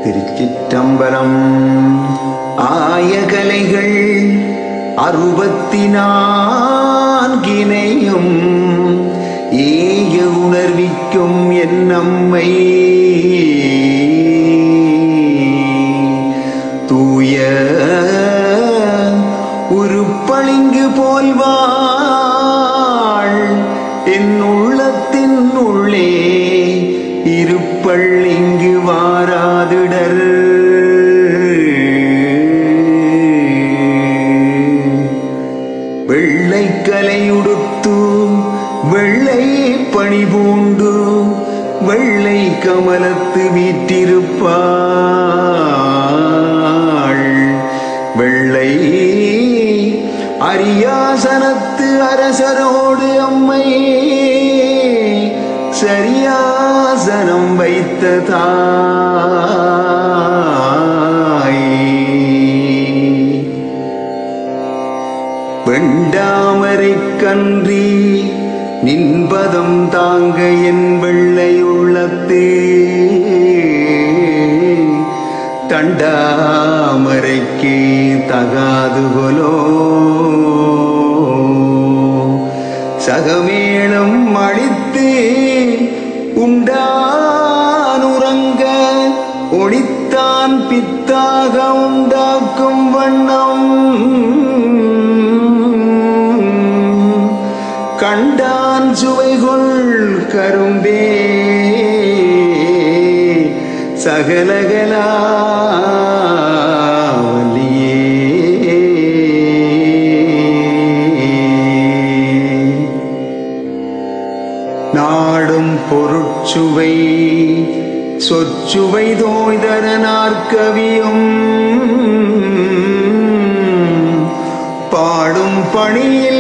திருச்சிற்றம்பலம் ஆயகலைகள் அறுபத்தி நான்கினையும் ஏய உணர்விக்கும் என் நம்மை தூய உருப்பளிங்கு போல்வாள் என் உள்ளத்தின் உள்ளே இருப்பள் இங்கு வாராதிடர் வெள்ளைக்கலை உடுத்து வெள்ளை பணி பூண்டு வெள்ளை கமலத்து வீற்றிருப்பாள் வெள்ளை அரியாசனத்து அரசரோடு அம்மை சரியாசனம் வைத்த தாய் வெண்டாமரை கன்றி நின்பதம் தாங்க என் வெள்ளை உள்ளத்தே தண்டாமரைக்கு தகாது கொலோ சகமேளம் அழித்து உண்டான் உறங்க ஒளித்தான் பித்தாக உண்டாக்கும் வண்ணம் கண்டான் சுவைகொள் கரும்பே சகலகலா நாடும் பொருட்சுவை சொச்சுவை தோய்தர நாற்கவியும் பாடும் பணியில்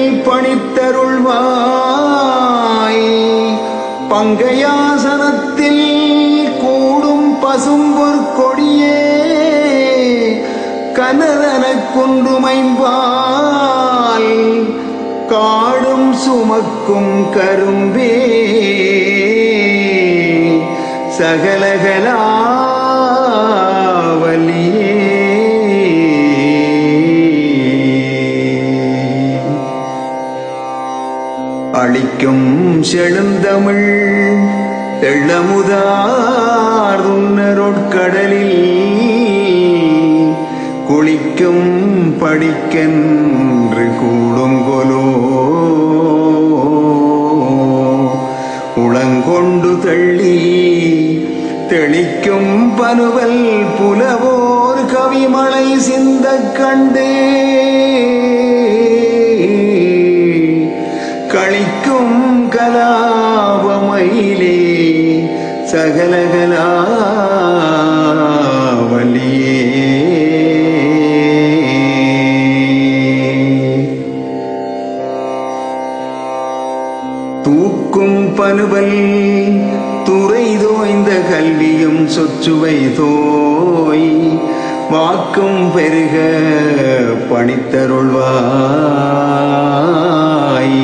பணித்தருள்வாய் பங்கையாசனத்தில் கூடும் பசும்பொற் கொடியே கனதன குன்றுமைம்பால் காடும் சுமக்கும் கரும்பே சகலகலாவலியே அளிக்கும் செழுந்தமிழ் எள்ளமுதார் துன்னரொட்கடலில் குளிக்கும் படிக்கென்று கூடுங்கொலோ உளங்கொண்டு தள்ளி தெளிக்கும் பனுவல் புலவோர் கவிமலை சிந்த கண்டே களிக்கும் கலாபமயிலே சகலகலாவலியே தூக்கும் பனுவல் துறை தோய்ந்த கல்வியும் சொச்சுவை தோய் வாக்கும் பெருக பணித்தருள்வாய்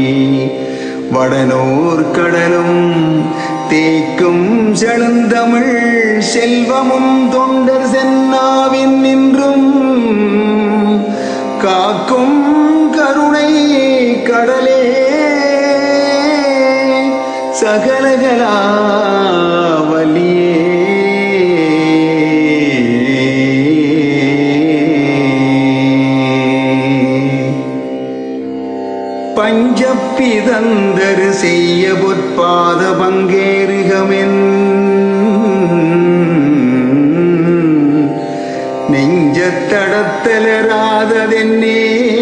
வடனோர் கடலும் தேய்க்கும் செழுந்தமிழ் செல்வமும் தொண்டர் சென்னாவின் நின்றும் காக்கும் கருணை கடலே சகலகலாவலியே பஞ்சப்பிதந்தரு செய்ய பொற்பாத பங்கேறுகமென் நெஞ்சத்தடத்தலராததென்னே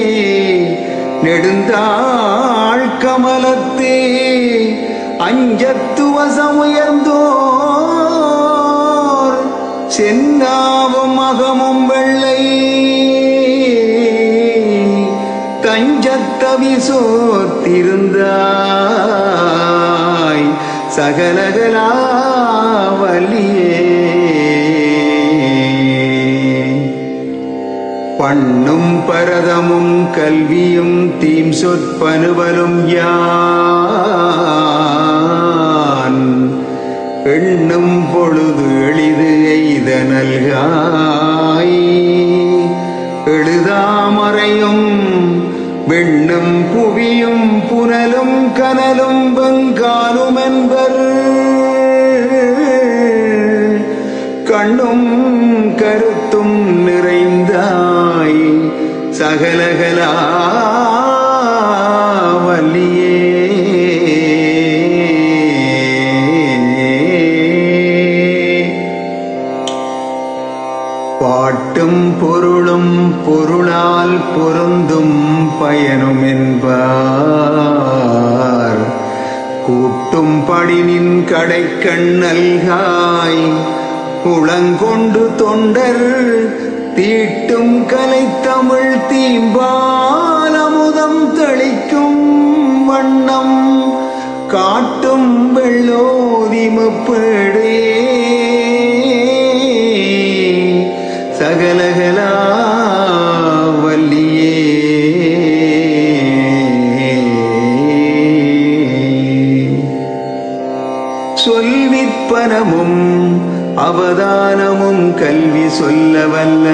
நெடுந்தாள் கமலத்தே அஞ்சத்துவசமுயர்ந்தோர் சென்னாவும் அகமும் வெள்ளை தஞ்சத்தவிசோத்திருந்தாய் சகலகலாவலியே பண்ணும் பரதமும் கல்வியும் தீம் சொற்பனுவலும் யான் எண்ணும் பொழுது எளிது எய்தன நல்காய் எழுதாமறையும் வெண்ணும் புவியும் புனலும் கனலும் வெங்காலும் என்பர் கண்ணும் கருத்தும் நிறைந்தாய் சகலகலா வல்லியே பாட்டும் பொருளும் பொருளால் பொருந்தும் பயனும் என்பார் கூட்டும் படினின் கடைக்கண் நல்காய் உளங்கொண்டு தொண்டர் தீட்டும் கலைத்தமிழ் தீம்பாலமுதம் தெளிக்கும் வண்ணம் காட்டும் வெள்ளோதிமப்பேடே சகலகலா வல்லியே சொல்விற்பனமும் அவதானமும் கல்வி சொல்ல வல்ல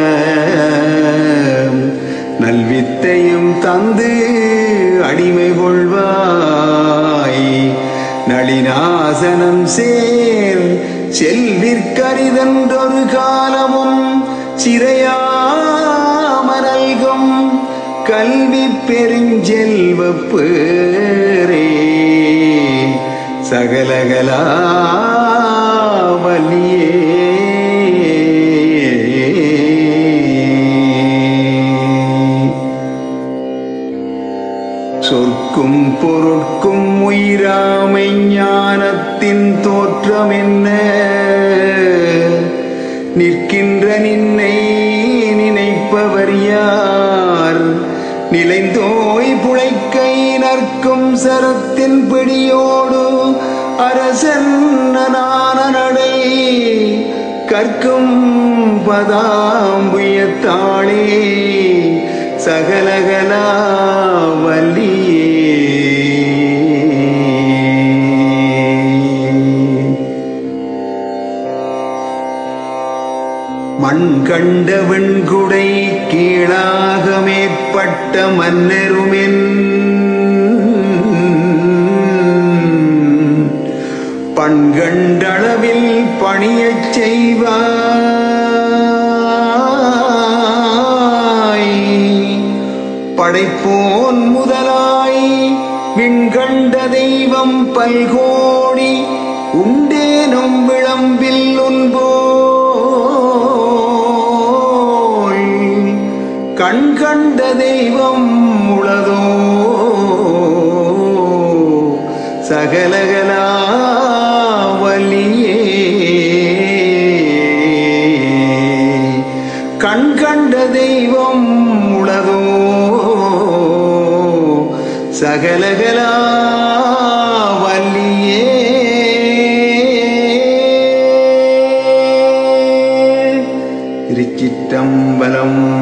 நல்வித்தையும் தந்து அடிமை கொள்வாய் நளினாசனம் சேர் செல்விற்கரிதன்றொரு காலமும் சிறையாமரல்கும் கல்வி பெருஞ்செல்வ பேரே சகலகலா வலியே சொற்கும் பொருட்கும் உயிராமை ஞானத்தின் தோற்றம் என்ன நிற்கின்ற நின்னை நினைப்பவர் யார் நிலைந்தோய் புழைக்கை நற்கும் சரத்தின் பிடியோடு அரசன் நான நடை கற்கும் பதாம்புயத்தாளே சகலகலா வல்லியே மண் கண்ட வெண்குடை கீழாக மேற்பட்ட மன்னருமென் பண்கண்டளவில் பணியச் செய்வாய் படைப்போன் முதலாய் விண்கண்ட தெய்வம் பல்கோடி உண்டேனும் விளம்பில் உன்போல் கண் கண்ட தெய்வம் உளதோ சகலகலா வலியே கண் கண்ட தெய்வம் உளதோ சகலகலா வல்லியே திருச்சிற்றம்பலம்